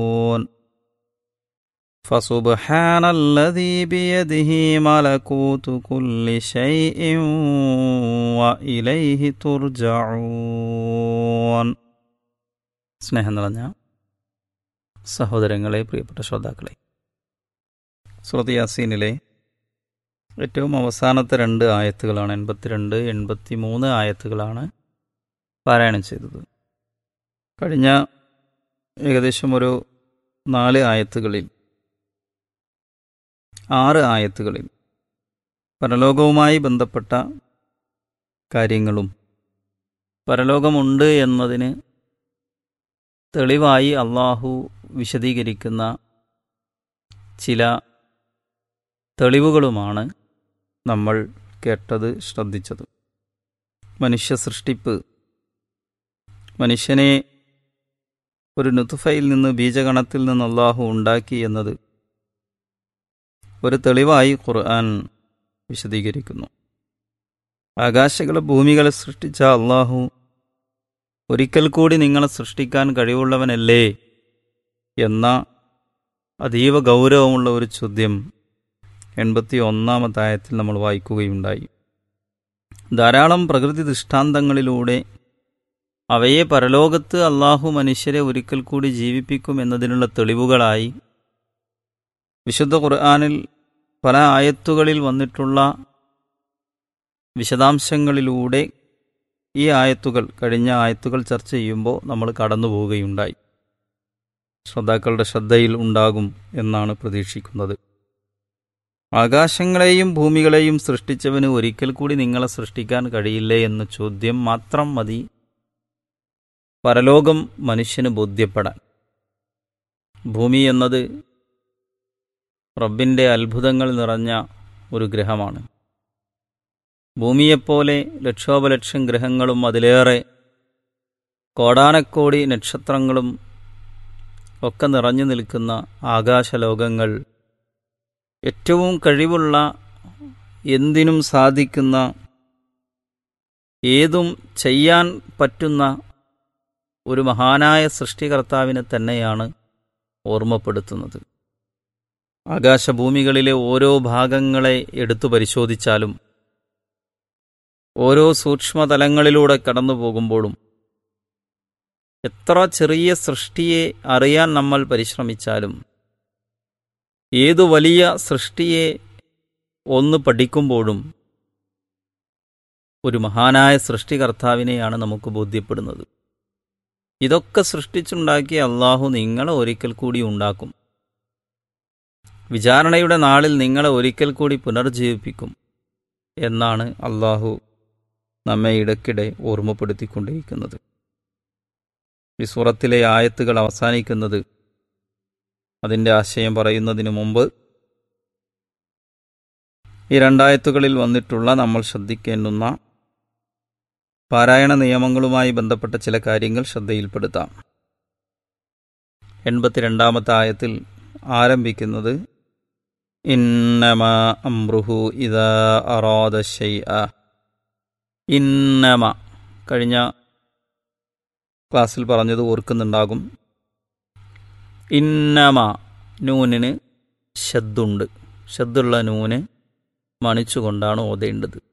فسبحان الذي بيده ملكوت كل شيء وإليه ترجعون സ്നേഹം നിറഞ്ഞ സഹോദരങ്ങളെ പ്രിയപ്പെട്ട ശ്രോതാക്കളെ സുറത്ത് യാസീനിലെ ഏറ്റവും അവസാനത്തെ രണ്ട് ആയത്തുകളാണ് എൺപത്തിരണ്ട് എൺപത്തി മൂന്ന് ആയത്തുകളാണ് പാരായണം ചെയ്തത് കഴിഞ്ഞ ഏകദേശം ഒരു നാല് ആയത്തുകളിൽ ആറ് ആയത്തുകളിൽ പരലോകവുമായി ബന്ധപ്പെട്ട കാര്യങ്ങളും പരലോകമുണ്ട് എന്നതിന് തെളിവായി അള്ളാഹു വിശദീകരിക്കുന്ന ചില തെളിവുകളുമാണ് നമ്മൾ കേട്ടത് ശ്രദ്ധിച്ചത് മനുഷ്യ സൃഷ്ടിപ്പ് മനുഷ്യനെ ഒരു നുത്തുഫയിൽ നിന്ന് ബീജഗണത്തിൽ നിന്ന് അള്ളാഹു ഉണ്ടാക്കി എന്നത് ഒരു തെളിവായി ഖുർആൻ വിശദീകരിക്കുന്നു ആകാശങ്ങളെ ഭൂമികളെ സൃഷ്ടിച്ച അള്ളാഹു ഒരിക്കൽ കൂടി നിങ്ങളെ സൃഷ്ടിക്കാൻ കഴിവുള്ളവനല്ലേ എന്ന അതീവ ഗൗരവമുള്ള ഒരു ചോദ്യം എൺപത്തി ഒന്നാമത്തെ ആയത്തിൽ നമ്മൾ വായിക്കുകയുണ്ടായി ധാരാളം പ്രകൃതി ദൃഷ്ടാന്തങ്ങളിലൂടെ അവയെ പരലോകത്ത് അള്ളാഹു മനുഷ്യരെ ഒരിക്കൽ കൂടി ജീവിപ്പിക്കും എന്നതിനുള്ള തെളിവുകളായി വിശുദ്ധ ഖുർആാനിൽ പല ആയത്തുകളിൽ വന്നിട്ടുള്ള വിശദാംശങ്ങളിലൂടെ ഈ ആയത്തുകൾ കഴിഞ്ഞ ആയത്തുകൾ ചർച്ച ചെയ്യുമ്പോൾ നമ്മൾ കടന്നു പോവുകയുണ്ടായി ശ്രോതാക്കളുടെ ശ്രദ്ധയിൽ ഉണ്ടാകും എന്നാണ് പ്രതീക്ഷിക്കുന്നത് ആകാശങ്ങളെയും ഭൂമികളെയും സൃഷ്ടിച്ചവന് ഒരിക്കൽ കൂടി നിങ്ങളെ സൃഷ്ടിക്കാൻ കഴിയില്ലേ എന്ന ചോദ്യം മാത്രം മതി പരലോകം മനുഷ്യന് ബോധ്യപ്പെടാൻ ഭൂമി എന്നത് റബ്ബിൻ്റെ അത്ഭുതങ്ങൾ നിറഞ്ഞ ഒരു ഗ്രഹമാണ് ഭൂമിയെപ്പോലെ ലക്ഷോപലക്ഷം ഗ്രഹങ്ങളും അതിലേറെ കോടാനക്കോടി നക്ഷത്രങ്ങളും ഒക്കെ നിറഞ്ഞു നിൽക്കുന്ന ആകാശലോകങ്ങൾ ഏറ്റവും കഴിവുള്ള എന്തിനും സാധിക്കുന്ന ഏതും ചെയ്യാൻ പറ്റുന്ന ഒരു മഹാനായ സൃഷ്ടികർത്താവിനെ തന്നെയാണ് ഓർമ്മപ്പെടുത്തുന്നത് ആകാശഭൂമികളിലെ ഓരോ ഭാഗങ്ങളെ എടുത്തു പരിശോധിച്ചാലും ഓരോ സൂക്ഷ്മതലങ്ങളിലൂടെ കടന്നു പോകുമ്പോഴും എത്ര ചെറിയ സൃഷ്ടിയെ അറിയാൻ നമ്മൾ പരിശ്രമിച്ചാലും ഏതു വലിയ സൃഷ്ടിയെ ഒന്ന് പഠിക്കുമ്പോഴും ഒരു മഹാനായ സൃഷ്ടികർത്താവിനെയാണ് നമുക്ക് ബോധ്യപ്പെടുന്നത് ഇതൊക്കെ സൃഷ്ടിച്ചുണ്ടാക്കിയ അള്ളാഹു നിങ്ങളെ ഒരിക്കൽ കൂടി ഉണ്ടാക്കും വിചാരണയുടെ നാളിൽ നിങ്ങളെ ഒരിക്കൽ കൂടി പുനർജീവിപ്പിക്കും എന്നാണ് അള്ളാഹു നമ്മെ ഇടയ്ക്കിടെ ഓർമ്മപ്പെടുത്തിക്കൊണ്ടിരിക്കുന്നത് ഈ സൂറത്തിലെ ആയത്തുകൾ അവസാനിക്കുന്നത് അതിൻ്റെ ആശയം പറയുന്നതിന് മുമ്പ് ഈ രണ്ടായത്തുകളിൽ വന്നിട്ടുള്ള നമ്മൾ ശ്രദ്ധിക്കേണ്ടുന്ന പാരായണ നിയമങ്ങളുമായി ബന്ധപ്പെട്ട ചില കാര്യങ്ങൾ ശ്രദ്ധയിൽപ്പെടുത്താം എൺപത്തിരണ്ടാമത്തെ ആയത്തിൽ ആരംഭിക്കുന്നത് ഇന്നമ അമ്രുഹു ഇതാ അറാദ ഷൈഅ ഇന്നമ കഴിഞ്ഞ ക്ലാസ്സിൽ പറഞ്ഞത് ഓർക്കുന്നുണ്ടാകും ഇന്നമ നൂനിന് ശദ്ദുണ്ട് ശദ്ദുള്ള നൂന് മണിച്ചുകൊണ്ടാണ് ഓതേണ്ടത്